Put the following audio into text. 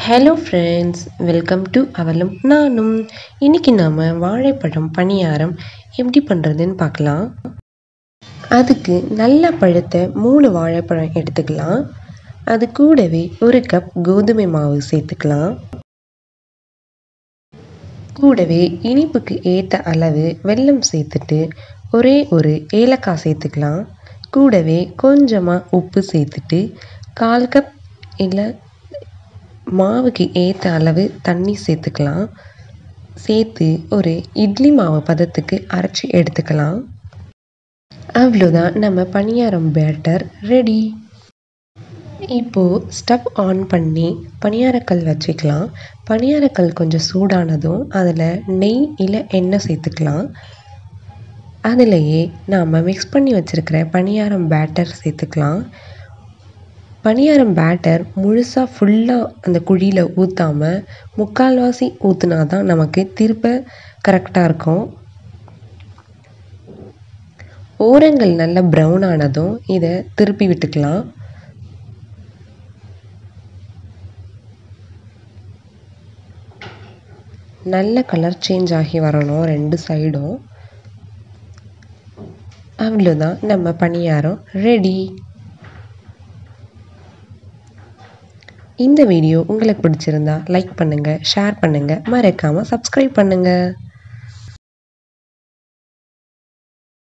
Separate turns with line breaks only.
hello friends welcome to அவலும் நானும் இன்னைக்கு நாம் வாழைப்பழம் பணியாரம் எப்படி பண்ணுறதுன்னு பார்க்கலாம் அதுக்கு நல்ல பழுத்த மூணு வாழைப்பழம் எடுத்துக்கலாம் அது கூடவே ஒரு கப் கோதுமை மாவு சேர்த்துக்கலாம் கூடவே இனிப்புக்கு ஏற்ற அளவு வெல்லம் சேர்த்துட்டு ஒரே ஒரு ஏலக்காய் சேர்த்துக்கலாம் கூடவே கொஞ்சமாக உப்பு சேர்த்துட்டு கால் கப் இல்லை மாவுக்கு ஏற்ற அளவு தண்ணி சேர்த்துக்கலாம் சேர்த்து ஒரு இட்லி மாவு பதத்துக்கு அரைச்சி எடுத்துக்கலாம் அவ்வளோதான் நம்ம பணியாரம் பேட்டர் ரெடி இப்போது ஸ்டவ் ஆன் பண்ணி பணியாரக்கல் வச்சுக்கலாம் பணியாரக்கல் கொஞ்சம் சூடானதும் அதில் நெய் இல்லை எண்ணெய் சேர்த்துக்கலாம் அதிலையே நாம் மிக்ஸ் பண்ணி வச்சுருக்கிற பணியாரம் பேட்டர் சேர்த்துக்கலாம் பணியாரம் பேட்டர் முழுசாக ஃபுல்லாக அந்த குழியில் ஊற்றாமல் முக்கால்வாசி ஊற்றுனா தான் நமக்கு திருப்ப கரெக்டாக இருக்கும் ஓரங்கள் நல்ல ப்ரௌன் ஆனதும் இதை திருப்பி விட்டுக்கலாம் நல்ல கலர் சேஞ்ச் ஆகி வரணும் ரெண்டு சைடும் அவ்வளோதான் நம்ம பணியாரம் ரெடி இந்த வீடியோ உங்களுக்கு பிடிச்சிருந்தா லைக் பண்ணுங்கள் ஷேர் பண்ணுங்கள் மறக்காமல் சப்ஸ்கிரைப் பண்ணுங்கள்